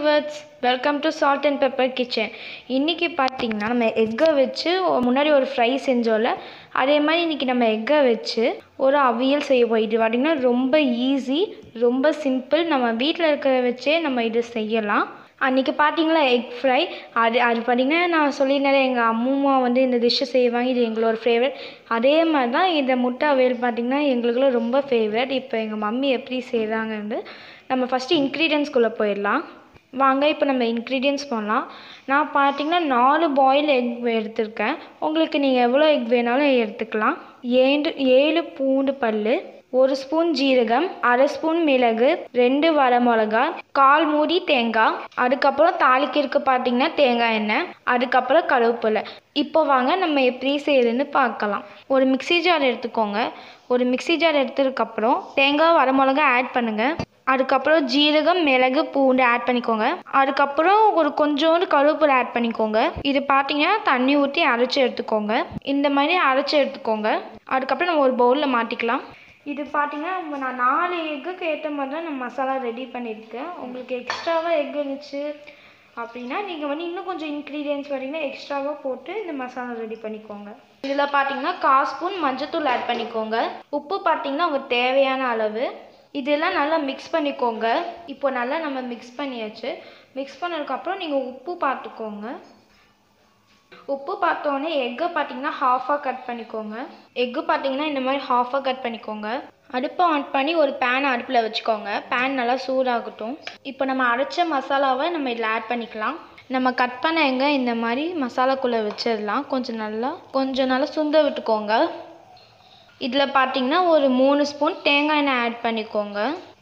viewers welcome to salt and pepper kitchen இன்றைக்கி பார்த்தீங்கன்னா நம்ம எக்கை வச்சு ஒ- முன்னாடி ஒரு ஃப்ரை செஞ்சோம்ல அதே மாதிரி இன்றைக்கி நம்ம எக்கை வச்சு ஒரு அவியல் செய்ய போய் இது பார்த்திங்கன்னா ரொம்ப ஈஸி ரொம்ப சிம்பிள் நம்ம வீட்டில் இருக்கிறத வச்சே நம்ம இது செய்யலாம் அன்றைக்கி பார்த்தீங்களா எக் ஃப்ரை அது அது பார்த்திங்கன்னா நான் சொல்லியிருந்தேன் எங்கள் அம்மா வந்து இந்த டிஷ்ஷை செய்வாங்க இது எங்களோட ஃபேவரட் அதே மாதிரி தான் இந்த முட்டை அவியல் பார்த்திங்கன்னா எங்களுக்குலாம் ரொம்ப ஃபேவரட் இப்போ எங்கள் மம்மி எப்படி செய்கிறாங்கன்னு நம்ம ஃபஸ்ட்டு இன்க்ரீடியன்ஸ்குள்ளே போயிடலாம் வாங்க இப்போ நம்ம இன்க்ரீடியன்ஸ் பண்ணலாம் நான் பார்த்தீங்கன்னா நாலு பாயில் எக் எடுத்திருக்கேன் உங்களுக்கு நீங்கள் எவ்வளோ எக் வேணாலும் எடுத்துக்கலாம் ஏழு ஏழு பூண்டு பல் ஒரு ஸ்பூன் ஜீரகம் அரை ஸ்பூன் மிளகு ரெண்டு வரமிளகா கால் மூடி தேங்காய் அதுக்கப்புறம் தாளிக்கிறதுக்கு பார்த்தீங்கன்னா தேங்காய் எண்ணெய் அதுக்கப்புறம் கருவேப்பிலை இப்போ வாங்க நம்ம எப்படி செய்யுதுன்னு பார்க்கலாம் ஒரு மிக்ஸி ஜார் எடுத்துக்கோங்க ஒரு மிக்ஸி ஜார் எடுத்ததுக்கப்புறம் தேங்காய் வரமிளகா ஆட் பண்ணுங்கள் அதுக்கப்புறம் ஜீரகம் மிளகு பூண்டு ஆட் பண்ணிக்கோங்க அதுக்கப்புறம் ஒரு கொஞ்சோண்டு கருவேப்பிலை ஆட் பண்ணிக்கோங்க இது பார்த்தீங்கன்னா தண்ணி ஊற்றி அரைச்சி எடுத்துக்கோங்க இந்த மாதிரி அரைச்சி எடுத்துக்கோங்க அதுக்கப்புறம் நம்ம ஒரு பவுலில் மாட்டிக்கலாம் இது பார்த்தீங்கன்னா நம்ம நான் நாலு எக்குக்கு ஏற்ற மாதிரி தான் நான் மசாலா ரெடி பண்ணியிருக்கேன் உங்களுக்கு எக்ஸ்ட்ராவாக எக் இருந்துச்சு அப்படின்னா நீங்கள் வந்து இன்னும் கொஞ்சம் இன்க்ரீடியன்ஸ் பார்த்தீங்கன்னா எக்ஸ்ட்ராவாக போட்டு இந்த மசாலா ரெடி பண்ணிக்கோங்க இதில் பார்த்தீங்கன்னா கால் ஸ்பூன் மஞ்சத்தூள் ஆட் பண்ணிக்கோங்க உப்பு பார்த்தீங்கன்னா உங்களுக்கு தேவையான அளவு இதெல்லாம் நல்லா மிக்ஸ் பண்ணிக்கோங்க இப்போ நல்லா நம்ம மிக்ஸ் பண்ணியாச்சு மிக்ஸ் பண்ணதுக்கப்புறம் நீங்கள் உப்பு பார்த்துக்கோங்க உப்பு பார்த்தோன்னே எக்கை பார்த்தீங்கன்னா ஹாஃபாக கட் பண்ணிக்கோங்க எக்கு பார்த்தீங்கன்னா இந்த மாதிரி ஹாஃபாக கட் பண்ணிக்கோங்க அடுப்பை ஆன் பண்ணி ஒரு பேன் அடுப்பில் வச்சுக்கோங்க பேன் நல்லா சூடாகட்டும் இப்போ நம்ம அரைச்ச மசாலாவை நம்ம இதில் ஆட் பண்ணிக்கலாம் நம்ம கட் பண்ண எங்க இந்த மாதிரி மசாலாக்குள்ளே வச்சிடலாம் கொஞ்சம் நல்லா கொஞ்சம் நல்லா சுண்ட விட்டுக்கோங்க இதில் பார்த்தீங்கன்னா ஒரு மூணு ஸ்பூன் தேங்காய் எண்ணெய் ஆட் பண்ணிக்கோங்க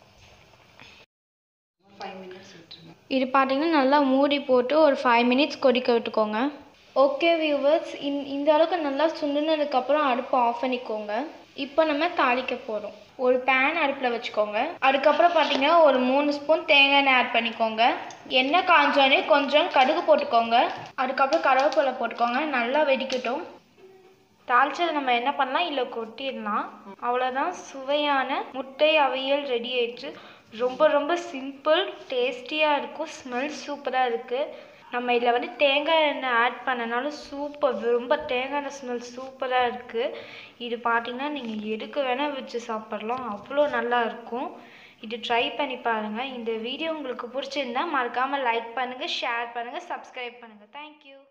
இது பார்த்தீங்கன்னா நல்லா மூடி போட்டு ஒரு ஃபைவ் மினிட்ஸ் கொதிக்க விட்டுக்கோங்க ஓகே வியூவர்ஸ் இந் இந்த அளவுக்கு நல்லா சுண்டுனதுக்கப்புறம் அடுப்பு ஆஃப் பண்ணிக்கோங்க இப்போ நம்ம தாளிக்க போகிறோம் ஒரு பேன் அடுப்பில் வச்சுக்கோங்க அதுக்கப்புறம் பார்த்தீங்கன்னா ஒரு மூணு ஸ்பூன் தேங்காய் எண்ணெய் ஆட் பண்ணிக்கோங்க எண்ணெய் காஞ்சோடனே கொஞ்சம் கடுகு போட்டுக்கோங்க அதுக்கப்புறம் கருவேப்பிலை போட்டுக்கோங்க நல்லா வெடிக்கட்டும் தாளிச்சதை நம்ம என்ன பண்ணலாம் இல்லை கொட்டிடலாம் அவ்வளோதான் சுவையான முட்டை அவியல் ரெடி ஆயிடுச்சு ரொம்ப ரொம்ப சிம்பிள் டேஸ்டியாக இருக்கும் ஸ்மெல் சூப்பராக இருக்குது நம்ம இதில் வந்து தேங்காய் எண்ணெய் ஆட் பண்ணனாலும் சூப்பர் ரொம்ப தேங்காய் எண்ணெய் ஸ்மெல் சூப்பராக இருக்குது இது பார்த்தீங்கன்னா நீங்கள் எதுக்கு வேணால் வச்சு சாப்பிட்லாம் அவ்வளோ நல்லா இருக்கும் இது ட்ரை பண்ணி பாருங்கள் இந்த வீடியோ உங்களுக்கு பிடிச்சிருந்தா மறக்காமல் லைக் பண்ணுங்கள் ஷேர் பண்ணுங்கள் சப்ஸ்கிரைப் பண்ணுங்கள் தேங்க்யூ